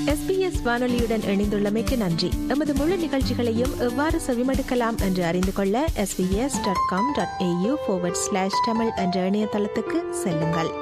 SBS வானொலியுடன் இணைந்துள்ளமைக்கு நன்றி எமது முழு நிகழ்ச்சிகளையும் எவ்வாறு செவிமடுக்கலாம் என்று அறிந்து கொள்ள SBS dot com dot AU slash Tamil என்ற இணையதளத்துக்கு செல்லுங்கள்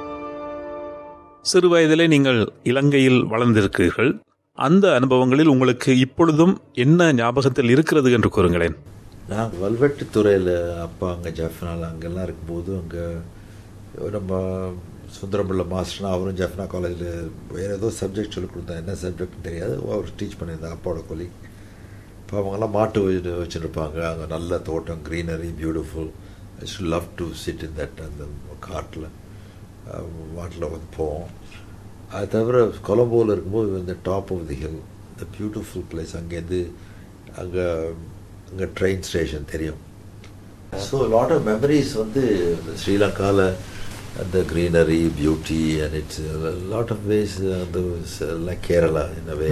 சிறு வயதிலே நீங்கள் இலங்கையில் வளர்ந்திருக்கிறீர்கள் அந்த அனுபவங்களில் உங்களுக்கு இப்பொழுதும் என்ன ஞாபகத்தில் இருக்கிறது என்று கூறுங்களேன் நான் வல்வெட்டுத்துறையில் அப்பா அங்கே ஜஃப்னால் அங்கெல்லாம் இருக்கும்போது அங்கே நம்ம சுந்தரம்பிள்ள மாஸ்டர்னா அவரும் ஜஃப்னா காலேஜில் வேறு ஏதோ சப்ஜெக்ட் சொல்லிக் கொடுத்தா என்ன சப்ஜெக்ட்னு தெரியாது அவர் டீச் பண்ணியிருந்தாங்க அப்பாவோட கொலி இப்போ அவங்கெல்லாம் மாட்டு வச்சு வச்சுருப்பாங்க அங்கே நல்ல தோட்டம் greenery beautiful I should love to sit in that அந்த காட்டில் மாட்டில் வந்து போவோம் அது தவிர கொலம்போவில் இருக்கும்போது இந்த டாப் ஆஃப் தி ஹில் இந்த பியூட்டிஃபுல் பிளேஸ் அங்கேருந்து அங்கே அங்கே ட்ரெயின் ஸ்டேஷன் தெரியும் ஸோ லாட் ஆஃப் மெமரிஸ் வந்து ஸ்ரீலங்காவில் அந்த greenery beauty and it's lot of ways அந்த like Kerala in a way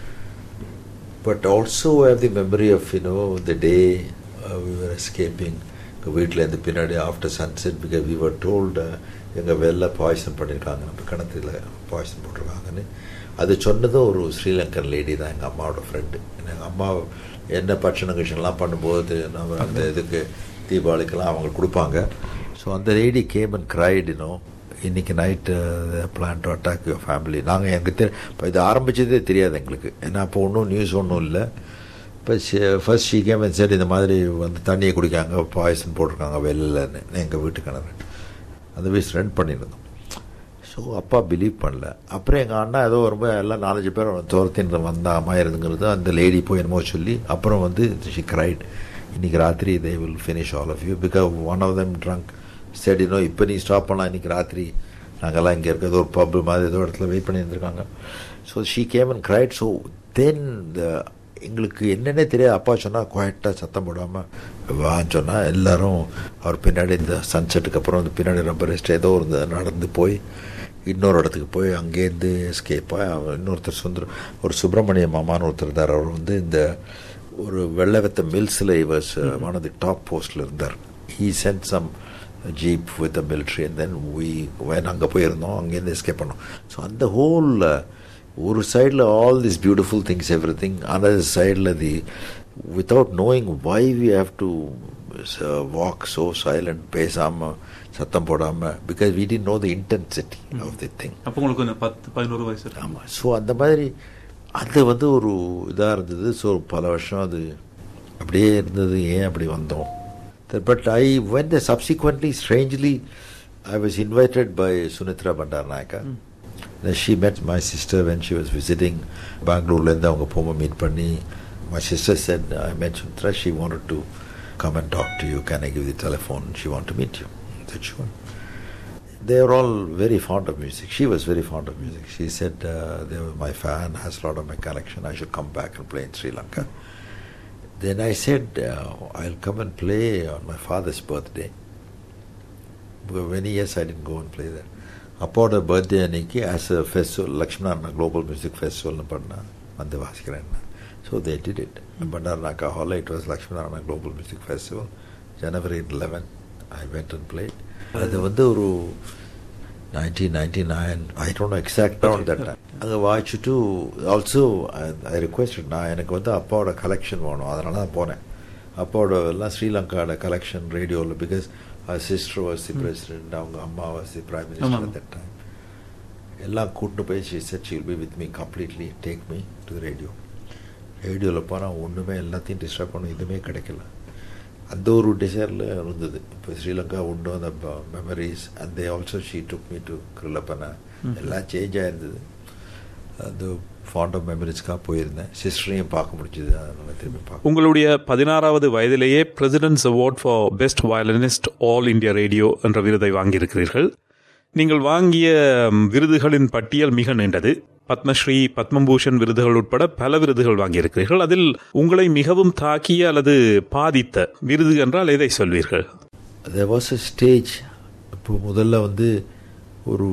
but also have the memory of you know the day we were escaping வீட்டிலேருந்து பின்னாடி after sunset because we were told எங்கள் வெளில poison பண்ணியிருக்காங்க நம்ம கிணத்துல பாய்சன் போட்டிருக்காங்கன்னு அது சொன்னதும் ஒரு ஸ்ரீலங்கன் லேடி தான் எங்கள் அம்மாவோட ஃப்ரெண்டு எங்கள் அம்மா என்ன பட்சண கிஷன்லாம் பண்ணும்போது நம்ம அந்த இதுக்கு தீபாவளிக்கெல்லாம் அவங்க கொடுப்பாங்க ஸோ அந்த லேடி கேம் அண்ட் கிரைட் இன்னும் இன்றைக்கி night plan to attack your family நாங்கள் எங்களுக்கு தெரி இப்போ இது ஆரம்பித்ததே தெரியாது எங்களுக்கு ஏன்னா அப்போ ஒன்றும் நியூஸ் ஒன்றும் இல்லை இப்போ ஃபர்ஸ்ட் ஷீ கேம் சரி இந்த மாதிரி வந்து தண்ணியை குடிக்காங்க பாய்சன் போட்டிருக்காங்க வெளிலன்னு எங்கள் வீட்டு கிணறு அந்த வீஸ் ரெண்ட் பண்ணியிருந்தோம் ஸோ அப்பா பிலீவ் பண்ணல அப்புறம் எங்கள் அண்ணா ஏதோ ரொம்ப எல்லாம் நாலஞ்சு பேர் துரத்தின்னு வந்த அம்மா இருந்துங்கிறது அந்த லேடி போய் என்னமோ சொல்லி அப்புறம் வந்து ஷி கிரைட் இன்றைக்கி ராத்திரி they will finish all of you because one of them drunk ஸ்டடினோ இப்போ நீ ஸ்டாப் பண்ணலாம் இன்றைக்கி ராத்திரி நாங்கள்லாம் இங்கே இருக்கிறது ஒரு பப்பு மாதிரி ஏதோ இடத்துல வெயிட் பண்ணியிருந்துருக்காங்க so she came and cried so then the எங்களுக்கு என்னென்னே தெரியாது அப்பா சொன்னால் குவாய்ட்டாக சத்தம் போடாமல் வான்னு சொன்னால் எல்லோரும் அவர் பின்னாடி இந்த சன்செட்டுக்கு அப்புறம் வந்து பின்னாடி ரொம்ப ரெஸ்ட் ஏதோ ஒரு நடந்து போய் இன்னொரு இடத்துக்கு போய் அங்கேருந்து எஸ்கேப்பாக இன்னொருத்தர் சுந்தரம் ஒரு சுப்பிரமணிய மாமான்னு ஒருத்தர் இருந்தார் அவர் வந்து இந்த ஒரு வெள்ளவெத்த மில்ஸில் இவர்ஸ் ஒன் ஆஃப் தி டாப் போஸ்டில் இருந்தார் he sent some jeep with the military and then we went அங்கே போயிருந்தோம் அங்கேருந்து எஸ்கேப் பண்ணோம் ஸோ அந்த ஹோல் ஒரு சைடில் all this beautiful things every thing another சைடில் the without knowing why we have to walk so silent பேசாமல் சத்தம் போடாமல் பிகாஸ் வி டி know the intensity of the thing அப்போ உங்களுக்கு கொஞ்சம் பத்து பதினோரு வயசு ஆமாம் ஸோ அந்த மாதிரி அது வந்து ஒரு இதாக இருந்தது ஸோ பல வருஷம் அது அப்படியே இருந்தது ஏன் அப்படி வந்தோம் but I when subsequently strangely I was invited by Sunethra Bandaranaike she met my sister when she was visiting பெங்களூர்லேருந்து அவங்க போகும்போது மீட் பண்ணி my sister said I met Sunethra she want to come and talk to you can I give the telephone she want to meet you that she they are all very fond of music. She was very fond of music. She said, uh, they were my fan, has a lot of my collection. I should come back and play in Sri Lanka. Then I said, uh, I'll come and play on my father's birthday. Because many years I didn't go and play there. அப்பாவோட birthday அன்னைக்கு as a festival Lakshmana global music ஃபெஸ்டிவல்னு பண்ணேன் வந்து வாசிக்கிறேன் so they did it Bandaranaike ஹாலில் it was Lakshmana global music festival January eleven I went and played அது வந்து ஒரு nineteen ninety nine I don't exact on that time அங்கே வாய்ச்சிட்டு ஆல்சோ ஐ ரிக்வெஸ்ட் நான் எனக்கு வந்து அப்பாவோட கலெக்ஷன் வேணும் அதனால தான் போனேன் அப்பாவோட எல்லாம் ஸ்ரீலங்காவோட கலெக்ஷன் ரேடியோவில் because sister was the president அவங்க அம்மா was the prime minister at that time எல்லாம் கூட்டு போய் she said she'll be with me completely take me to radio ரேடியோவில் போனால் ஒன்றுமே எல்லாத்தையும் டிஸ்டர்ப் பண்ண எதுவுமே கிடைக்கல அந்த ஒரு டிசைரில் இருந்தது இப்போ ஸ்ரீலங்கா உண்டு அந்த memories and they also she took me to Kirulapana எல்லாம் சேஞ்ச் ஆயிருந்தது அந்த ஃபாண்ட் ஆஃப் மெமரிஸ்க்காக போயிருந்தேன் சிஸ்டரையும் பார்க்க முடிஞ்சது அதனால் திரும்பி பார்க்க உங்களுடைய பதினாறாவது வயதிலேயே president's award for best violinist all India radio என்ற விருதை வாங்கியிருக்கிறீர்கள் நீங்கள் வாங்கிய விருதுகளின் பட்டியல் மிக நீண்டது பத்மஸ்ரீ பத்மபூஷன் விருதுகள் உட்பட பல விருதுகள் வாங்கியிருக்கிறீர்கள் அதில் உங்களை மிகவும் தாக்கிய அல்லது பாதித்த விருது என்றால் எதை சொல்வீர்கள் there was a ஸ்டேஜ் இப்போ முதல்ல வந்து ஒரு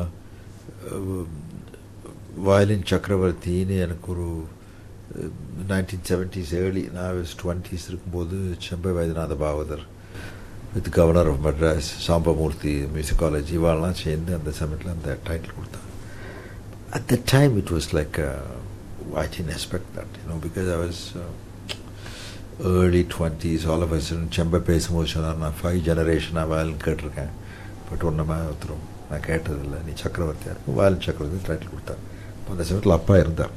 வயலின் சக்கரவர்த்தின்னு எனக்கு ஒரு நைன்டீன் செவன்டிஸ் ஏர்லி நான் வாஸ் டுவெண்ட்டிஸ் இருக்கும்போது Chembai Vaidyanatha Bhagavathar with governor of Madras Sambamoorthy music college இவாளெலாம் சேர்ந்து அந்த சமயத்தில் அந்த டைட்டில் கொடுத்தாங்க at the time it was like I didn't expect that, you know, because I was uh, early 20s, all of a sudden, Chembai பேசும்போது சொன்னார் நான் ஃபைவ் ஜெனரேஷனாக வயலின் கேட்டிருக்கேன் பட் ஒன்றுமே ஒருத்தரும் நான் கேட்டதில்லை நீ சக்கரவர்த்தியாக இருக்கும் வயலின் சக்கரவர்த்தி டைட்டில் கொடுத்தார் அப்போ அந்த சமயத்தில் அப்பா இருந்தார்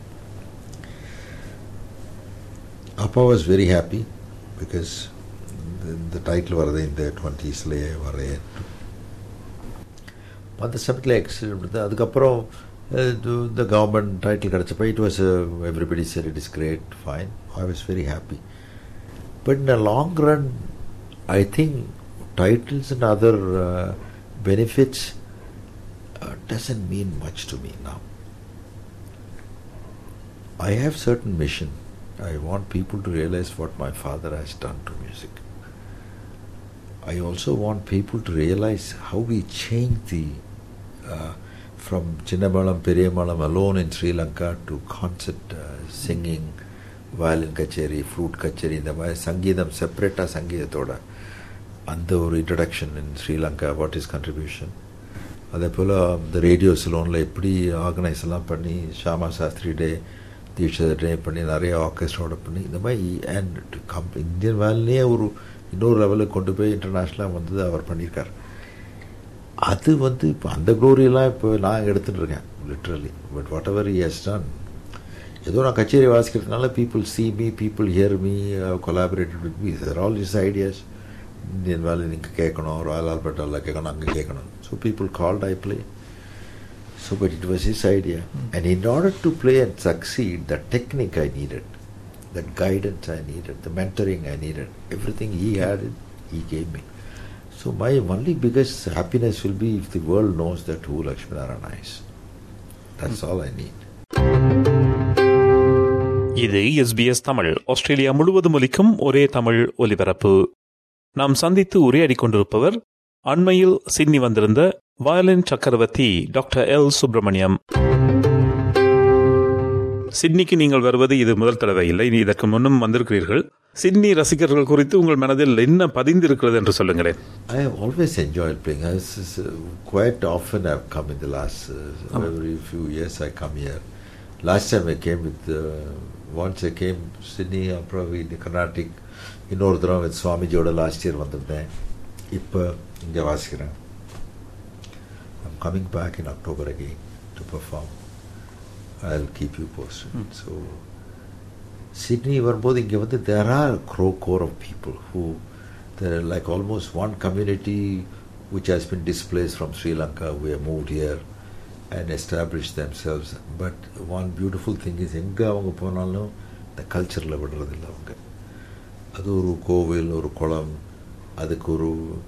அப்பா வாஸ் வெரி ஹாப்பி பிகாஸ் இந்த டைட்டில் வரது இந்த டுவெண்ட்டீஸ்லேயே வரைய அந்த சமயத்தில் எக்ஸிட் அதுக்கப்புறம் இந்த கவர்மெண்ட் டைட்டில் கிடச்சப்போ இட் வாஸ் எவ்ரிபடி சரி it is great fine I was very happy but in a long run I think titles and other uh, benefits uh, doesn't mean much to me now. I have certain mission. I want people to realize what my father has done to music. I also want people to realize how we changed the uh, from Chinnamalam Periyamalam alone in Sri Lanka to concert uh, singing, violin kacheri, flute kacheri, இந்த மாதிரி சங்கீதம் செப்பரேட்டாக சங்கீதத்தோட அந்த ஒரு introduction in Sri Lanka what is contribution அதே போல் இந்த ரேடியோ சிலோனில் எப்படி ஆர்கனைஸ் எல்லாம் பண்ணி ஷாமா சாஸ்திரி டே தீட்சர் டே பண்ணி நிறைய ஆர்கெஸ்ட்ராவோட பண்ணி இந்த மாதிரி அண்ட் கம் இந்தியன் வேலையே ஒரு இன்னொரு லெவலுக்கு கொண்டு போய் இன்டர்நேஷ்னலாக வந்தது அவர் பண்ணியிருக்கார் அது வந்து இப்போ அந்த க்ளோரியெல்லாம் இப்போ நான் எடுத்துகிட்டு இருக்கேன் literally but what ever he has done ஏதோ நான் கச்சேரி வாசிக்கிறதுனால people see me people hear me collaborated with me there all is ideas Indian வேலை நீங்கள் கேட்கணும் ராயல் ஆல்பர்ட்டாவில் கேட்கணும் அங்கே கேட்கணும் so people called I play so but it was is idea and in order to play and succeed the technique I needed that guidance I needed, the mentoring I needed, everything he had, it, he gave me. So my only biggest happiness will be if the world knows that who Lakshmi Narayana is. That's all I need. இது SBS Tamil Australia முழுவதும் ஒலிக்கும் ஒரே தமிழ் ஒலிபரப்பு நாம் சந்தித்து உரையாடிக் கொண்டிருப்பவர் அண்மையில் Sydney வந்திருந்த வயலின் சக்கரவர்த்தி டாக்டர் எல் சுப்பிரமணியம் சிட்னிக்கு நீங்கள் வருவது இது முதல் தடவை இல்லை நீ இதற்கு முன்னும் வந்திருக்கிறீர்கள் சிட்னி ரசிகர்கள் குறித்து உங்கள் மனதில் என்ன பதிந்திருக்கிறது என்று சொல்லுங்களேன் I have always enjoyed playing. I s- s- quite often I've come in the last uh, every few years I come here. Last time I came with uh, once I came Sydney அப்புறம் இந்த கர்நாடிக் இன்னொரு தடவை with சுவாமிஜியோட last year வந்திருந்தேன் இப்போ இங்கே வாசிக்கிறேன் I'm coming back in October again to perform. I'll keep you posted. So Sydney வரும்போது இங்கே வந்து there are a crow core of people who there are like almost one community which has been displaced from Sri Lanka who have moved here and established themselves. But one beautiful thing is எங்கே அவங்க போனாலும் இந்த கல்ச்சரில் விடுறதில்ல அவங்க அது ஒரு கோவில் ஒரு குளம் அதுக்கு ஒரு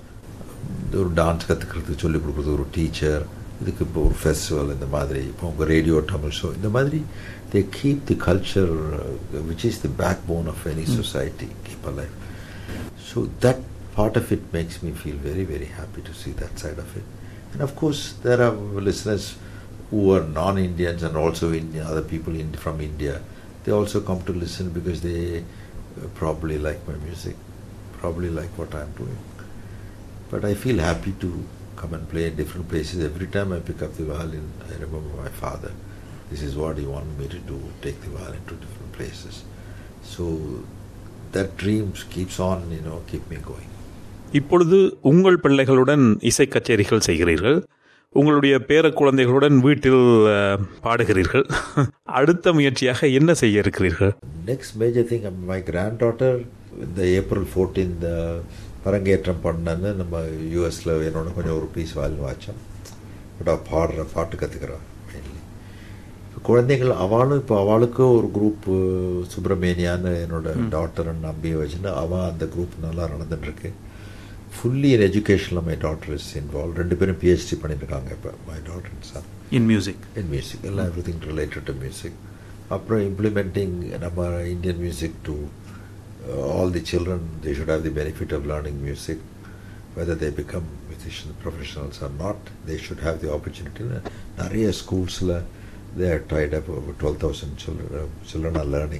ஒரு டான்ஸ் கற்றுக்கிறதுக்கு சொல்லிக் கொடுக்குறது ஒரு டீச்சர் இதுக்கு இப்போ ஒரு ஃபெஸ்டிவல் இந்த மாதிரி இப்போ உங்கள் ரேடியோ தமிழ் ஷோ இந்த மாதிரி they keep the culture which is the backbone of any society keep a life so that part of it makes me feel very, very happy to see that side of it. And of course, there are listeners who are non-Indians and also Indian, other people in, from India. They also come to listen because they uh, probably like my music, probably like what I'm doing. But I feel happy to come and play in different places. Every time I pick up the violin, I remember my father. This is what he wanted me to do, take the violin to different places. So that dream keeps on, you know, keep me going. இப்பொழுது உங்கள் பிள்ளைகளுடன் இசை கச்சேரிகள் செய்கிறீர்கள் உங்களுடைய பேர குழந்தைகளுடன் வீட்டில் அஹ், பாடுகிறீர்கள் அடுத்த முயற்சியாக என்ன செய்ய இருக்கிறீர்கள் Next major thing, um, my granddaughter, இந்த ஏப்ரல் ஃபோர்டீன் அரங்கேற்றம் பண்ணன்னு நம்ம யூஎஸில் என்னோட கொஞ்சம் ஒரு பீஸ் வாயில் வாச்சோம் பட் அவள் பாடுற பாட்டு கற்றுக்கிறா மெயின்லி குழந்தைகள் அவளும் இப்போ அவளுக்கும் ஒரு குரூப் சுப்பிரமேனியான்னு என்னோட டாக்டர் நம்பி வச்சுன்னு அவள் அந்த குரூப் நல்லா நடந்துட்டுருக்கு ஃபுல்லி இன் எஜுகேஷனில் மை டாக்டர் இஸ் இன்வால்வ் ரெண்டு பேரும் பிஹெச்டி பண்ணியிருக்காங்க இப்போ my doctor sir in music in music, எல்லாம் everything related to music. அப்புறம் implementing நம்ம Indian music to uh, all the children, they should have the benefit of learning music. Whether they become musicians, professionals or not, they should have the opportunity. நிறைய ஸ்கூல்ஸில் they are tied up over 12,000 children, uh, children are learning.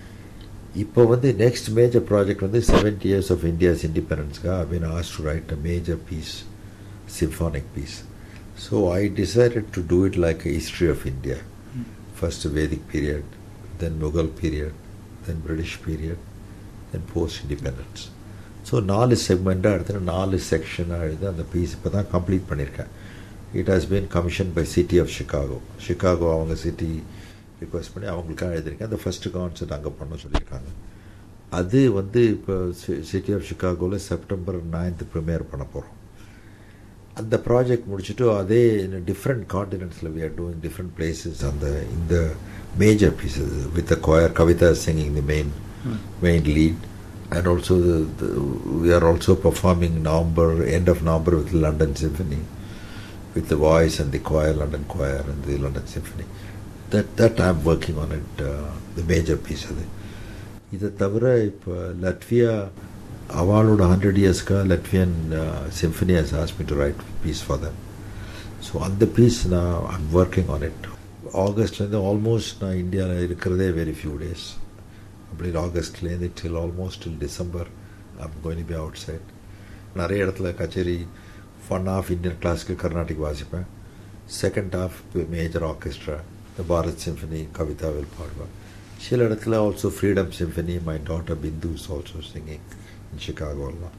இப்போ வந்து next major project வந்து seventy years of India's இண்டிபெண்டன்ஸ்க்காக I been asked to write a major piece, symphonic piece. So I decided to do it like a history of India. First Vedic period, then Mughal period, then British period, then post-independence. So நாலு செக்மெண்ட்டாக எடுத்து நாலு செக்ஷனாக எழுதி அந்த piece இப்போ தான் complete பண்ணியிருக்கேன் it has been commission by city of Chicago Chicago அவங்க சிட்டி ரிக்வெஸ்ட் பண்ணி அவங்களுக்காக எழுதியிருக்கேன் அந்த ஃபஸ்ட்டு கான்சர்ட் அங்கே பண்ண சொல்லியிருக்காங்க அது வந்து இப்போ சிட்டி ஆஃப் ஷிகாகோவில் செப்டம்பர் நைன்த்து ப்ரிமியர் பண்ண போகிறோம் அந்த ப்ராஜெக்ட் முடிச்சுட்டு அதே டிஃப்ரெண்ட் காண்டினென்ட்ஸில் we are doing different places அந்த இந்த major pieces with choir Kavita singing the main main lead and also the, the, we are also performing November, end of November with London Symphony, with the voice and the choir, London choir and the London Symphony. That that I'm working on it, uh, the major piece of it. இதை தவிர இப்போ Latvia அவளோட hundred இயர்ஸ்க்காக Latvian symphony has ask me to write piece for them so அந்த piece நான் I'm working on it ஆகஸ்ட்லேருந்து almost நான் இந்தியாவில் இருக்கிறதே வெரி ஃபியூ டேஸ் complete ஆகஸ்ட்லேருந்து till almost till December I'm going be outside நிறைய இடத்துல கச்சேரி one of Indian classical Carnatic வாசிப்பேன் செகண்ட் ஆஃப் மேஜர் ஆர்கெஸ்ட்ரா இந்த பாரத் சிம்ஃபனி கவிதா வில் பாடுவேன் சில இடத்துல also freedom symphony my daughter Bindu is also singing in ஷிகாகோலாம்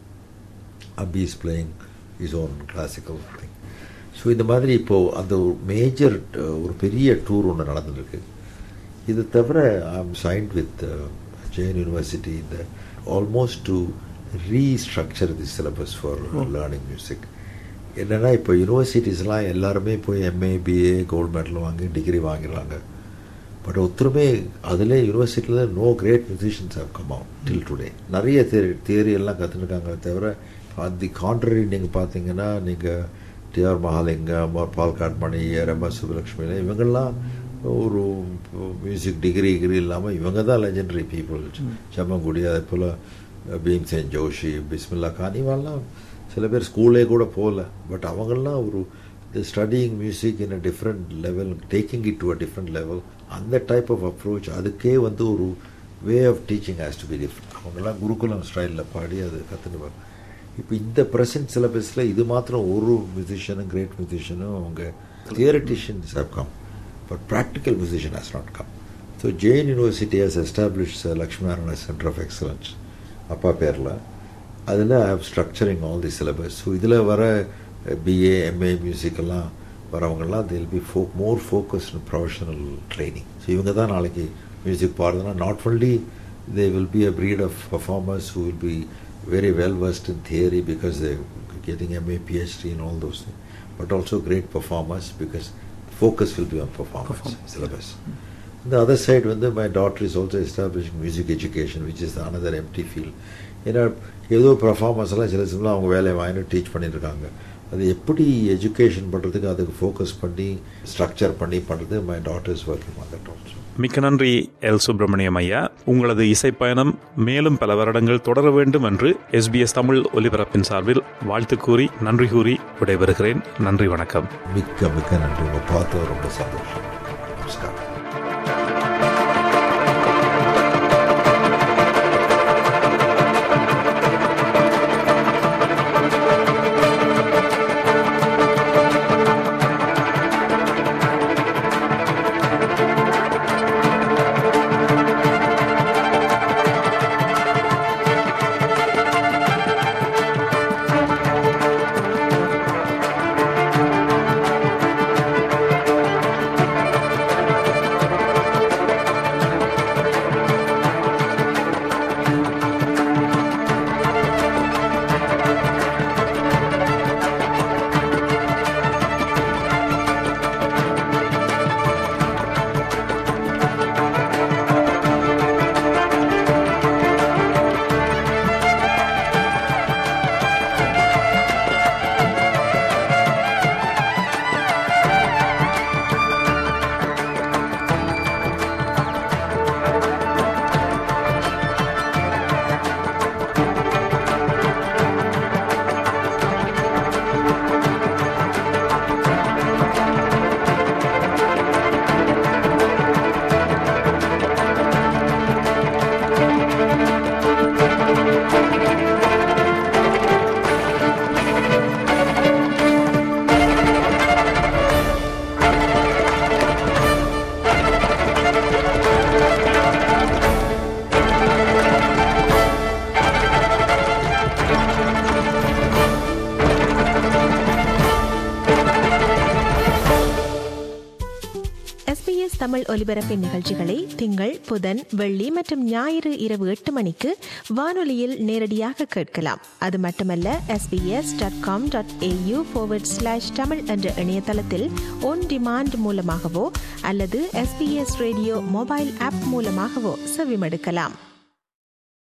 Abhi is playing is own classical thing so இந்த மாதிரி இப்போது அந்த ஒரு மேஜர் ஒரு பெரிய டூர் ஒன்று நடந்துருக்கு இது தவிர I'm signed with Jain university இந்த almost to restructure the syllabus for learning music என்னென்னா இப்போ யூனிவர்சிட்டிஸ்லாம் எல்லாருமே போய் எம்ஏ பிஏ கோல்டு மெடல் வாங்கி டிகிரி வாங்கிடுறாங்க பட் ஒத்துருமே அதில் யூனிவர்சிட்டியில் no great musicians have come out till today நிறைய தியரி தியரி எல்லாம் கற்றுருக்காங்க தவிர தி கான்ட்ரரி நீங்கள் பார்த்தீங்கன்னா நீங்கள் டிஆர் மகாலிங்கம் பால்காட் மணி ரம சுபலக்ஷ்மி இவங்கெல்லாம் ஒரு மியூசிக் டிகிரி கிரி இல்லாமல் இவங்க தான் லெஜெண்டரி பீப்புள் செம்மங்குடி அதே போல் பீம்சேன் ஜோஷி பிஸ்மில்லா கான் இவெல்லாம் சில பேர் ஸ்கூலே கூட போகல பட் அவங்கெல்லாம் ஒரு the studying music in a different level taking it to a different level அந்த டைப் ஆஃப் அப்ரோச் அதுக்கே வந்து ஒரு way of teaching has to be different அவங்கெல்லாம் குருகுலம் ஸ்டைலில் பாடி அது கற்றுன்னு இப்போ இந்த ப்ரெசன்ட் சிலபஸில் இது மாத்திரம் ஒரு மியூசிஷியனும் கிரேட் மியூசிஷியனும் அவங்க theoreticians have come but practical musician has not come. So Jain University has established uh, Lakshmanarana Center of Excellence, அப்பா பேரில் அதில் I have structuring all the syllabus so இதில் வர பிஏ எம்ஏ மியூசிக்கெல்லாம் வரவங்கெல்லாம் they'll be for more focused professional training so இவங்க தான் நாளைக்கு மியூசிக் பாடுறதுனா not only they will be a breed of performers who will be very well versed in theory because they getting MA PhD in all those thing but also great performers because focus will be on performance, performance. syllabus. On the other side, when the, my daughter is also establishing music education, which is another empty field. ஏன்னா ஏதோ performance எல்லாம் சில சில அவங்க வேலையை வாங்கி teach பண்ணியிருக்காங்க அது எப்படி எஜுகேஷன் பண்ணுறதுக்கு அதுக்கு ஃபோக்கஸ் பண்ணி ஸ்ட்ரக்சர் பண்ணி பண்ணுறது my daughter is working on that also மிக்க நன்றி எல் சுப்பிரமணியம் ஐயா உங்களது இசைப்பயணம் மேலும் பல வருடங்கள் தொடர வேண்டும் என்று எஸ்பிஎஸ் தமிழ் ஒலிபரப்பின் சார்பில் வாழ்த்து கூறி நன்றி கூறி விடைபெறுகிறேன் நன்றி வணக்கம் மிக்க மிக்க நன்றி உங்களை பார்த்து ரொம்ப சந்தோஷம் நமஸ்காரம் தமிழ் ஒலிபரப்பின் நிகழ்ச்சிகளை திங்கள் புதன் வெள்ளி மற்றும் ஞாயிறு இரவு எட்டு மணிக்கு வானொலியில் நேரடியாக கேட்கலாம் அது மட்டுமல்ல SBS dot com dot AU slash Tamil என்ற இணையதளத்தில் ஒன் டிமாண்ட் மூலமாகவோ அல்லது எஸ்பிஎஸ் ரேடியோ மொபைல் ஆப் மூலமாகவோ செவிமடுக்கலாம்